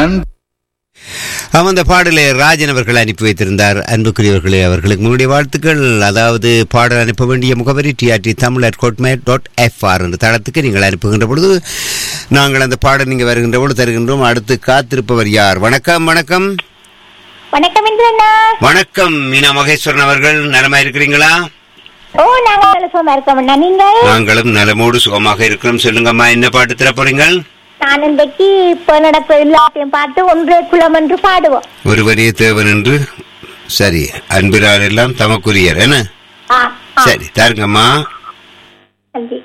நன்றி ஆமாம் அந்த பாடலை ராஜன் அவர்கள் அனுப்பி வைத்திருந்தார் அன்புக்குரியவர்களே அவர்களுக்கு முன்னுடைய வாழ்த்துக்கள் அதாவது பாடல் அனுப்ப வேண்டிய முகவரி TRT Tamil at codemate dot FR என்ற தளத்துக்கு நீங்கள் அனுப்புகின்ற பொழுது நாங்கள் அந்த பாடல் நீங்கள் வருகின்ற பொழுது தருகின்றோம் அடுத்து காத்திருப்பவர் யார் வணக்கம் வணக்கம் வணக்கம் இந்திரண்ணா வணக்கம் மீனா மகேஸ்வரன் அவர்கள் நலமா இருக்கிறீங்களா ஓ நாங்க நல்ல சுகமா இருக்கோம்ண்ணா நீங்கள் நாங்களும் நலமோடு சுகமாக இருக்கிறோம் சொல்லுங்கம்மா என்ன பாட்டு தர போறீங்க நான் இன்றைக்கு இப்ப நடக்கிற எல்லாத்தையும் பார்த்து ஒன்றே குலம் என்று பாடுவோம் ஒருவனே தேவன் என்று சரி அன்பினார் எல்லாம் தமக்குரியர் என்ன ஆ, ஆ, சரி தாருங்கம்மா நன்றி